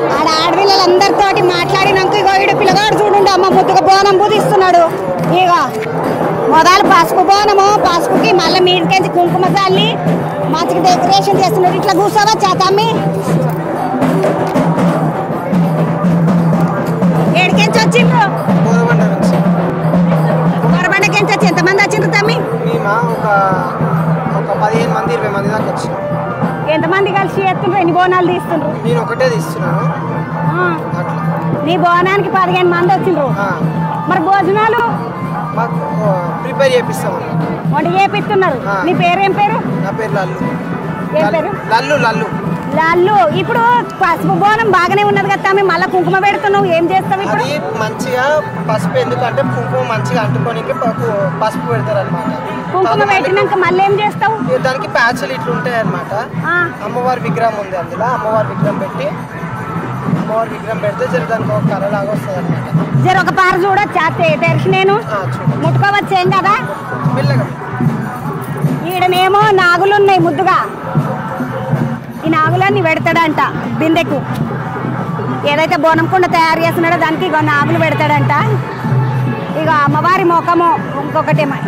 ఆడ ఆడపిల్లలందరితోటి మాట్లాడినాక ఇగో ఈడు పిల్లగాడు చూడండి అమ్మ ముద్దుగా బోనం బుదిస్తున్నాడు ఇక మొదలు పసుపు బోనము పసుపుకి మళ్ళీ మీదకెళ్ళి కుంకుమ చల్లి మంచిగా డెకరేషన్ చేస్తున్నాడు ఇట్లా కూర్చోవచ్చా తమ్మి ఏడికెంచి వచ్చిండ్రు గోదబండ నుంచి కొరబండకెంచి వచ్చి ఎంతమంది వచ్చిండ్రు తమ్మి మేము ఒక ఒక పదిహేను మంది ఇరవై మంది దాకా వచ్చినాం ఎంతమంది కలిసి ఎత్తుండ్రు ఎన్ని బోనాలు తీస్తుండ్రు నేను ఒకటే తీస్తున్నాను ఆ, అట్లా నీ బోనానికి పదిహేను మంది వచ్చిండ్రు ఆ, మరి భోజనాలు మాకు ప్రిపేర్ చేపిస్తాం అన్నమాట. వంట చేపిస్తున్నారు ఆ. నీ పేరేం పేరు నా పేరు లల్లు ఏం పేరు లల్లు లల్లు లాళ్ళు ఇప్పుడు పసుపు బోనం బాగానే ఉన్నది కదా తమ్మి మళ్ళీ కుంకుమ పెడుతున్నావు ఏం చేస్తావు ఇప్పుడు అది మంచిగా పసుపు ఎందుకంటే కుంకుమ మంచిగా అంటుకోనికి ప- పసుపు పెడతారు అనమాట కుంకుమ పెట్టినాక మళ్ళీ ఏం చేస్తావు దానికి ప్యాచ్లు ఇట్లా ఉంటాయి అనమాట ఆ, అమ్మవారి విగ్రహం ఉంది అందులో అమ్మవారి విగ్రహం పెట్టి అమ్మవారి విగ్రహం పెడితే జర దానికి ఒక కళ లాగా వస్తుంది అనమాట జర ఒక పార చూడొచ్చా తెరిచి నేను చూడండి ముట్టుకోవచ్చు ఏం కదా మెల్లగా ఈడనేమో నాగులు ఉన్నాయి ముద్దుగా ఈ నాగులన్నీ పెడతాడంట బిందెకు ఏదైతే బోనం కుండ తయారు చేస్తున్నాడో దానికి ఇగో నాగులు పెడతాడంట ఇక అమ్మవారి ముఖము ఇంకొకటేమో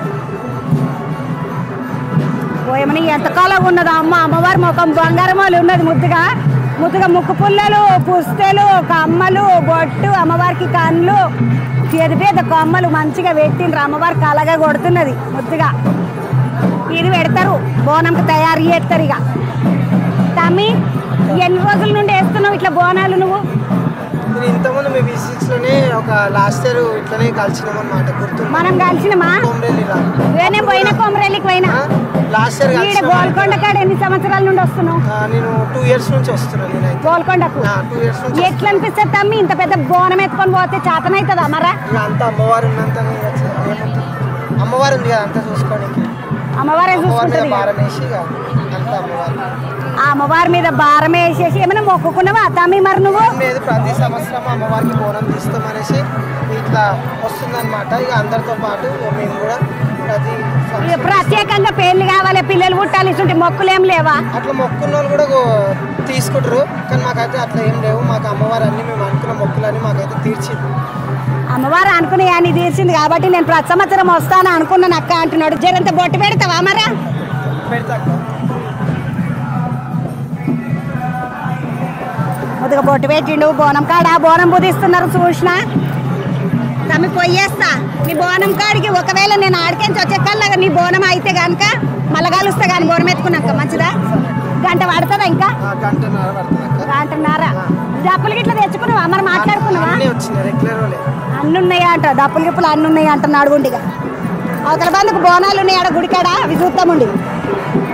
పోయమని ఎంత కాలం ఉన్నదో అమ్మ అమ్మవారి ముఖం బంగారమాలు ఉన్నది ముద్దుగా ముద్దుగా ముక్కు పుల్లలు పుస్తెలు కమ్మలు బొట్టు అమ్మవారికి కళ్ళు పెద్ద పెద్ద కొమ్మలు మంచిగా పెట్టిండ్రు అమ్మవారి కలగా కొడుతున్నది ముద్దుగా ఇది పెడతారు బోనంకి తయారు చేస్తారు ఇక తమ్మి ఎన్ని రోజుల నుండి వేస్తున్నావు ఇట్లా బోనాలు నువ్వు నేను ఇంతకుముందు మీ బీ లోనే ఒక లాస్ట్ ఇయర్ ఇట్లనే కలిసినాం అనమాట గుర్తుంది మనం కలిసినమా కొమరేలిరా వేనే పోయిన కొమరేలికి పోయినా లాస్ట్ ఇయర్ ఈడ గోల్కొండ కాడ ఎన్ని సంవత్సరాల నుండి వస్తున్నావు నేను టూ ఇయర్స్ నుంచి వస్తున్నాను నేనైతే గోల్కొండకు టూ ఇయర్స్ నుంచి ఎట్లా అనిపిస్తుంది తమ్మి ఇంత పెద్ద బోనం ఎత్తుకొని పోతే చేతనవుతుందా మరా ఇక అంతా అమ్మవారు ఉన్నంత ఇక ఏముంది? అమ్మవారు ఉంది కదా అంతా చూసుకోవడానికి అమ్మవారే అమ్మవారి మీద చూసుకుంటుంది భారం వేసి ఇక అంతా అమ్మవారు ఆ అమ్మవారి మీద భారం వేసేసి ఏమైనా మొక్కుకున్నావా తమ్మి మరి నువ్వు లేదు ప్రతి సంవత్సరం అమ్మవారికి బోనం తీస్తామనేసి ఇట్లా వస్తుందన్నమాట ఇక అందరితో పాటు మేము కూడా ప్రతి ఇక సంవత్సరం ప్రత్యేకంగా పెళ్లి కావాలి పిల్లలు పుట్టాలి ఇటువంటి మొక్కులేం లేవా అట్లా మొక్కున్న వాళ్ళు కూడా గో- తీసుకుంటారు కానీ మాకైతే అట్లా ఏం లేవు మాకు అమ్మవారు అన్ని మేము అనుకున్న మొక్కులన్నీ మాకైతే తీర్చింది అమ్మవారు అనుకునే అని తీర్చింది కాబట్టి నేను ప్రతి సంవత్సరం వస్తాను అనుకున్నాను అక్క అంటున్నాడు జరంత బొట్టు పెడతావా మరా పెడతా ముదుగా బొట్టు పెట్టిండు బోనం కాడ బోనం బుధిస్తున్నారు చూసిన తమ్మి పొయ్యేస్తా నీ బోనం కాడికి ఒకవేళ నేను ఆడికెంచి వచ్చే కల్లాగా నీ బోనం అయితే కనుక మళ్ళా కలుస్తా కానీ బోనం ఎత్తుకున్నాక మంచిదా గంట పడుతుందా ఇంకా గంటన్నర పడుతుంది అక్క గంటన్నారా డప్పులు గిట్ల తెచ్చుకున్నావా మరి మాట్లాడుకున్నావా అన్నీ వచ్చినాయి రెగ్యులర్ వాళ్ళే అన్ని ఉన్నాయి అంట డప్పులు గిప్పులు అన్ని ఉన్నాయి అంటున్నాడు గుండిగా అవతల బందుకు బోనాలు ఉన్నాయి ఆడ గుడికాడ అవి చూస్తాముండి